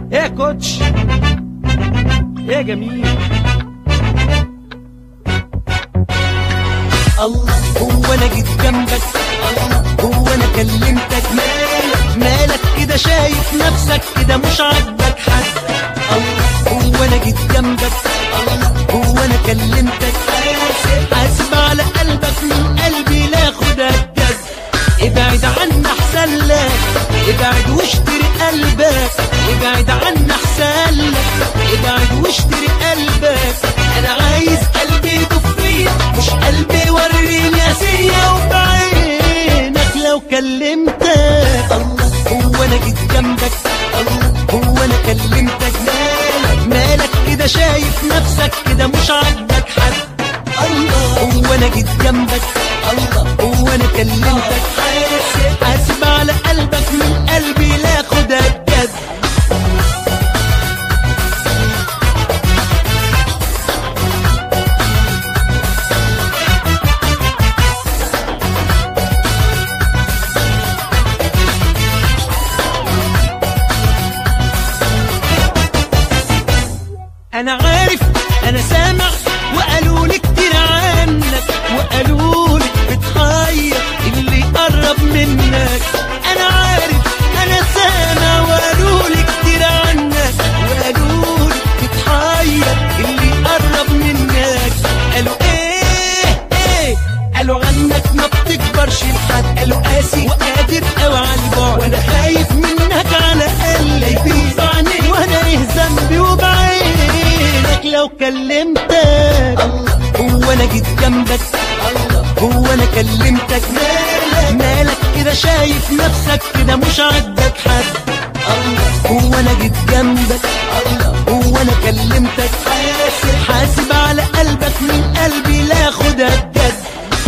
ايه يا كوتش ايه يا جميل الله هو انا جيت جنبك الله هو انا كلمتك مالك مالك كده شايف نفسك كده مش عاجبك حد الله هو انا جيت جنبك الله هو انا كلمتك حاسب حاسب على قلبك من قلبي لا خدك جد ابعد عنا احسن لك ابعد واشتري قلبك ابعد عنا احسن لك ابعد واشتري قلبك انا عايز قلبي يدوب فيا مش قلبي وريني اسيا وبعينك لو كلمتك الله هو انا جيت جنبك الله هو انا كلمتك مالك مالك كده شايف نفسك كده مش عاجبك حد الله هو انا جيت جنبك الله هو انا كلمتك حاسب حاسب على قلبك من قلبي لا خدك جد انا عارف انا سامع وقالوا لي كتير عنك وقالوا لي بتحير اللي قرب منك انا عارف انا سامع وقالوا لي كتير عنك وقالوا لي بتحير اللي قرب منك قالوا ايه ايه قالوا عنك ما بتكبرش لحد قالوا قاسي وقادر قوي على البعد وانا خايف منك على قلبي بيوجعني وانا ايه ذنبي وبعينك لو كلمتك الله هو انا جيت جنبك الله هو انا كلمتك مالك مالك كده شايف نفسك كده مش عاجبك حد الله هو انا جيت جنبك الله هو انا كلمتك حاسب حاسب على قلبك من قلبي لا خدك جد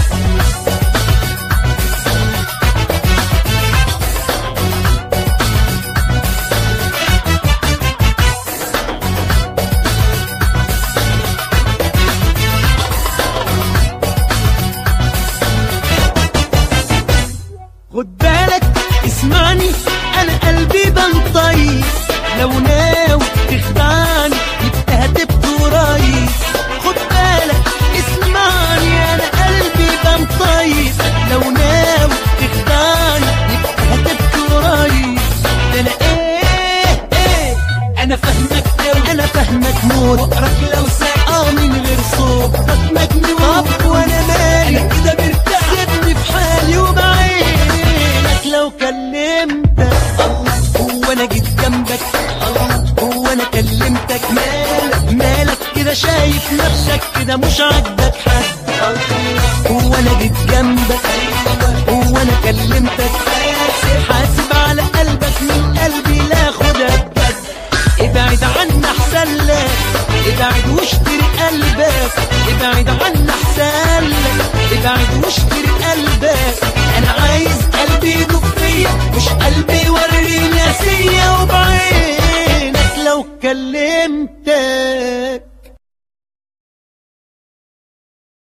خد بالك اسمعني انا قلبي بنطيب لو ناوي تخدعني يبقى هتبقى قريب خد بالك اسمعني انا قلبي بنطيب لو ناوي تخدعني يبقى هتبقى قريب ده انا ايه ايه انا فاهمك قوي انا فاهمك موت بقرك لو ساعة اه من غير صوت بقرك مجنون طب وانا مالي انا كده مرتاح سيبني في حالي وبعينك لو كلمتك الله هو انا جيت جنبك الله هو انا كلمتك مالك مالك كده شايف نفسك كده مش عاجبك حد الله هو انا جيت جنبك هو انا كلمتك حاسب على قلبك من قلبي لا خدك جد ابعد عنا احسن لك ابعد واشتري قلبك ابعد عنا احسن لك ابعد واشتري قلبك انا عايز قلبي يدوب فيا